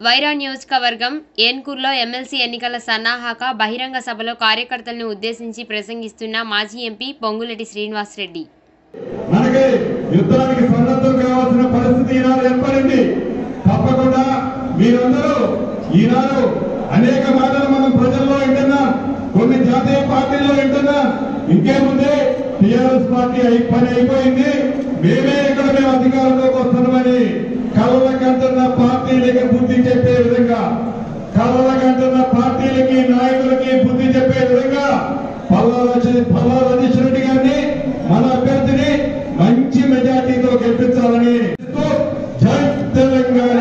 వైరా నియోజకవర్గం ఏన్కూర్లో ఎమ్మెల్సీ ఎన్నికల సన్నాహక బహిరంగ సభలో కార్యకర్తలను ఉద్దేశించి ప్రసంగిస్తున్న మాజీ ఎంపీ పొంగులెట్టి శ్రీనివాసరెడ్డి మనకి యుద్ధానికి సన్నద్ధం కావాల్సిన పరిస్థితి ఈనాడు ఏర్పడింది తప్పకుండా మీరందరూ ఈనాడు అనేక మాటలు మనం ప్రజల్లో వింటున్నాం కొన్ని జాతీయ పార్టీల్లో వింటున్నాం ఇంకేముంది టిఆర్ఎస్ పార్టీ అయి- పని అయిపోయింది మేమే ఇక్కడ మేము అధికారంలోకి వస్తున్నామని కళ్ళ కంటున్న పార్టీలకి బుద్ధి చెప్పే విధంగా కళ్ళ కంటున్న పార్టీలకి నాయకులకి బుద్ధి చెప్పే విధంగా పల్లా రజ- పల్లా రజేష్ రెడ్డి గారిని మన అభ్యర్థిని మంచి మెజార్టీతో గెలిపించాలని జై తెలంగాణ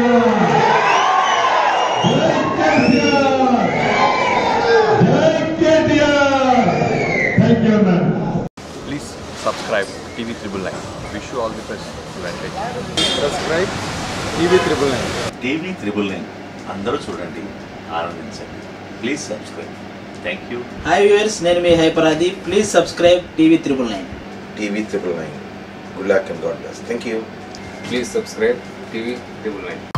జై కేసీఆర్ జై KTR thank you ma'am Please subscribe TV Triple Nine. Wish you all the best. Advantage. Subscribe TV triple nine TV triple nine అందరూ చూడండి ఆనందించండి please subscribe thank you hi viewers నేను మీ హైపరాది please subscribe TV triple nine TV triple nine. Good luck and God bless. Thank you. Please subscribe TV triple nine